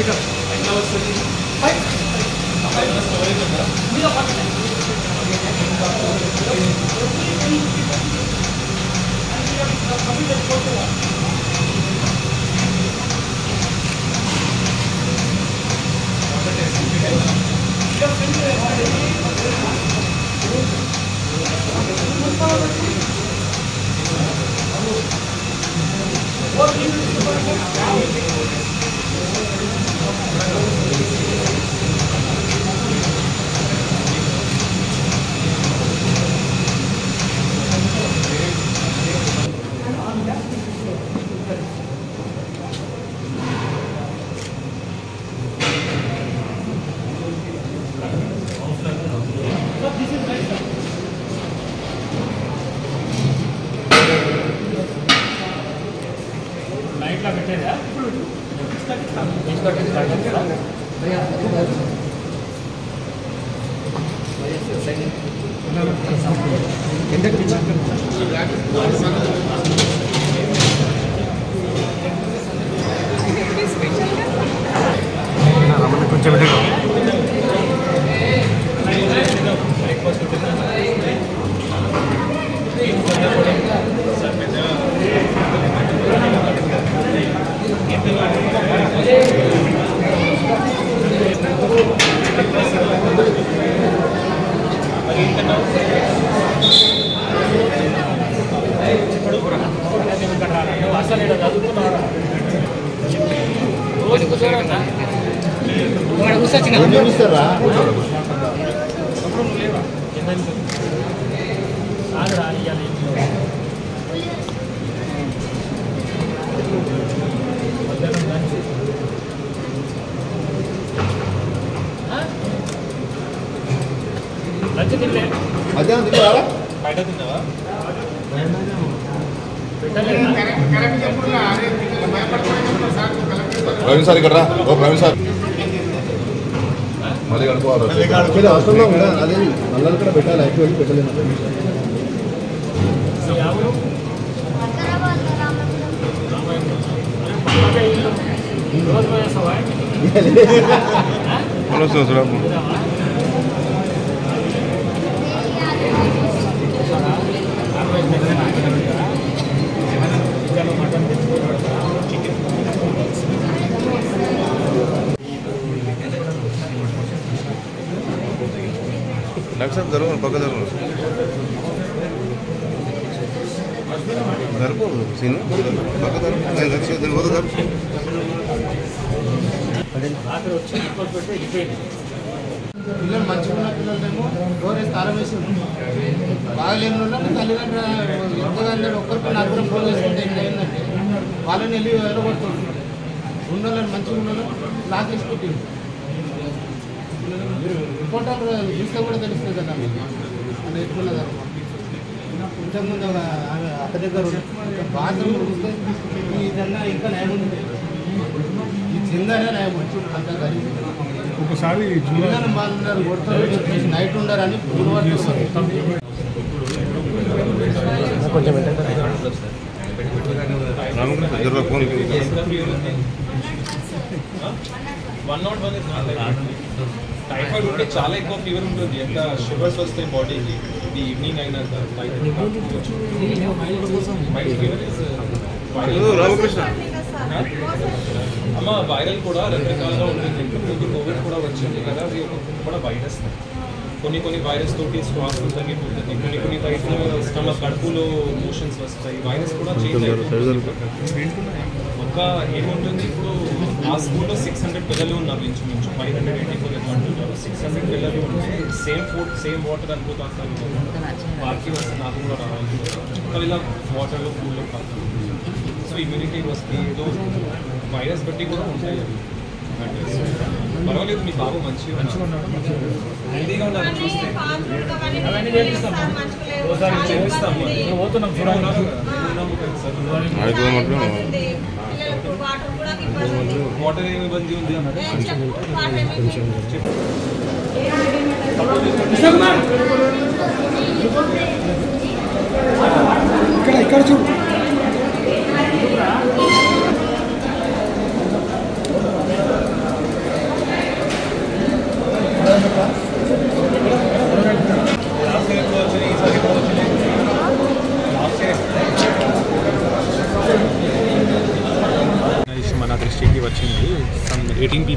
మధ్యాహ్నం తిన్నారా ప్రవీణ్ సార్ ఇక్కడ రా ఓ ప్రవీణ్ సార్ మళ్ళీ కడుకోవాలి ఇది అవసరంలో ఉందా అదే నల్లలు కూడా పెట్టాలి యాక్చువల్లీ పెట్టలేదు డాక్టర్ సార్ జరగదు పక్క జరగదు జరుపు సీను పక్క జరుపు నేను కలిసి దీని పోతే జరుపు పిల్లలు మంచిగా ఉన్న పిల్లలేమో డోర్ వేసి తాళం వేసి బాగలేని వాళ్ళని తల్లిదండ్రులు ఎంతగానో ఒక్కరికి నలుగురు ఫోన్ చేసుకుంటే ఏం అయిందంటే వాళ్ళని వెళ్ళి వెళ్ళగొడుతుంది ఉన్న వాళ్ళని మంచిగా ఉన్న వాళ్ళని లాక్ వేసి కొట్టింది రిపోర్టర్ చూస్తే కూడా తెలుస్తుంది కదా అంటే ఎట్లున్నది ఇంతకుముందు ఒక ఆమె అక్క దగ్గర బాత్రూమ్ చూస్తే ఇదన్నా ఇంకా న్యాయం ఉంది ఈ చిందనే న్యాయం వచ్చి అంత గరీబ్ ఒకసారి పిల్లలు బాగున్నారు కొడతారు నైట్ ఉండారని రామకృష్ణ జర phone one not one is not typhoid ఉంటే చాలా ఎక్కువ ఫీవర్ ఉంటుంది ఎంత షుగర్స్ వస్తాయి బాడీకి ఇది ఈవినింగ్ అయినాక వైట్ ఫీవర్ ఇస్ రామకృష్ణ అమ్మ వైరల్ కూడా రకరకాలుగా ఉంటుంది ఇంతకుముందు కోవిడ్ కూడా వచ్చింది కదా అది ఒక కూడా వైరస్ కొన్ని కొన్ని వైరస్ తోటి శ్వాస తగ్గిపోతుంది కొన్ని కొన్ని వైరస్ స్టమక్ కడుపులో మోషన్స్ వస్తాయి వైరస్ కూడా చేంజ్ అయిపోతుంది ఒక ఏముంటుంది ఇప్పుడు ఆ స్కూల్లో సిక్స్ హండ్రెడ్ పిల్లలు ఉన్నారు ఇంచుమించు ఫైవ్ హండ్రెడ్ ఎయిటీ ఫోర్ ఎంత అంటున్నారు సిక్స్ హండ్రెడ్ పిల్లలు ఉంటే సేమ్ ఫుడ్ సేమ్ వాటర్ అనుకుంటా అసలు వారికి వస్తే నాకు కూడా రావాలి కానీ ఇలా వాటర్లో ఫుడ్లో కాదు సో ఇమ్యూనిటీ వస్తే ఏదో వైరస్ బట్టి కూడా ఉంటాయి అవి matters. పర్వాలేదు మీ బాబు మంచిగా మంచిగా ఉన్నాడు హెల్దీగా ఉన్నారు చూస్తే ఒకసారి చేపిస్తాం పోతున్నాం అయితే మాత్రం వాటర్ ఏమి ఇబ్బంది ఉంది ఇక్కడ ఇక్కడ చూడు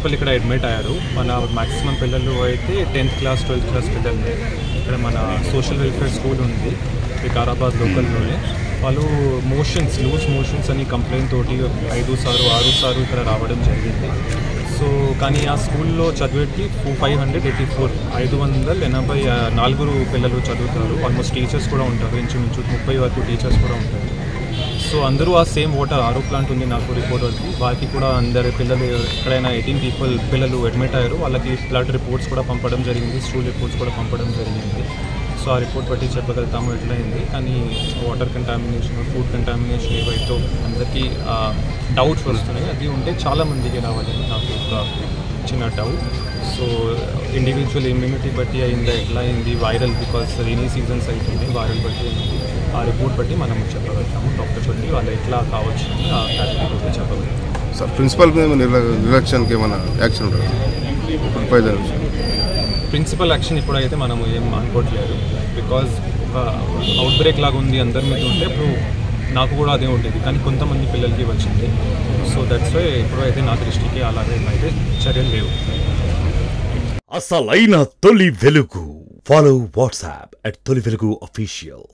పీపుల్ ఇక్కడ అడ్మిట్ అయ్యారు మన మాక్సిమం పిల్లలు అయితే టెన్త్ క్లాస్ ట్వెల్త్ క్లాస్ పిల్లలు ఇక్కడ మన సోషల్ వెల్ఫేర్ స్కూల్ ఉంది వికారాబాద్ లోకల్లోనే వాళ్ళు మోషన్స్ లూజ్ మోషన్స్ అని కంప్లైంట్ తోటి ఐదు సార్లు ఆరు సార్లు ఇక్కడ రావడం జరిగింది సో కానీ ఆ స్కూల్లో చదివేటి ఫైవ్ హండ్రెడ్ ఎయిటీ ఫోర్ ఐదు వందల ఎనభై ఆ, నాలుగురు పిల్లలు చదువుతారు ఆల్మోస్ట్ టీచర్స్ కూడా ఉంటారు ఇంచుమించు ముప్పై వరకు టీచర్స్ కూడా ఉంటారు సో అందరూ ఆ సేమ్ వాటర్ ఆరో ప్లాంట్ ఉంది నాకు రిపోర్ట్ వచ్చి వారికి కూడా అందరి పిల్లలు ఎక్కడైనా ఎయిటీన్ పీపుల్ పిల్లలు అడ్మిట్ అయ్యారు వాళ్ళకి బ్లడ్ రిపోర్ట్స్ కూడా పంపడం జరిగింది స్టూల్ రిపోర్ట్స్ కూడా పంపడం జరిగింది సో ఆ రిపోర్ట్ బట్టి చెప్పగలుగుతాము ఎట్లయింది కానీ వాటర్ కంటామినేషన్ ఫుడ్ కంటామినేషన్ ఏవైతే అందరికీ డౌట్స్ వస్తున్నాయి అది ఉంటే చాలా మందికి రావాలని నాకు ఒక చిన్న డౌట్ సో ఇండివిజువల్ ఇమ్యూనిటీ బట్టి అయిందా ఎట్లా అయింది వైరల్ బికాస్ రెయినీ సీజన్స్ అవుతుంది వైరల్ బట్టి అయింది ఆ రిపోర్ట్ బట్టి మనం చెప్పగలుగుతాము డాక్టర్ బట్టి వాళ్ళు ఎట్లా కావచ్చు అని ఆ కేటగిరీ చెప్పగలుగుతాము సార్ ప్రిన్సిపల్ మీద నిర్ల- నిర్లక్ష్యానికి ఏమైనా యాక్షన్ ఉంటుంది సూపర్వైజర్ విషయం ప్రిన్సిపల్ యాక్షన్ ఇప్పుడైతే మనం ఏం అనుకోవట్లేదు బికాజ్ ఒక అవుట్ బ్రేక్ లాగా ఉంది అందరి మీద ఉంటే ఇప్పుడు నాకు కూడా అదే ఉండేది కానీ కొంతమంది పిల్లలకి వచ్చింది సో దట్స్ వై ఇప్పుడైతే నా దృష్టికి అలాగే అయితే చర్యలు లేవు అసలైన తొలి వెలుగు ఫాలో వాట్సాప్ అట్ తొలి వెలుగు అఫీషియల్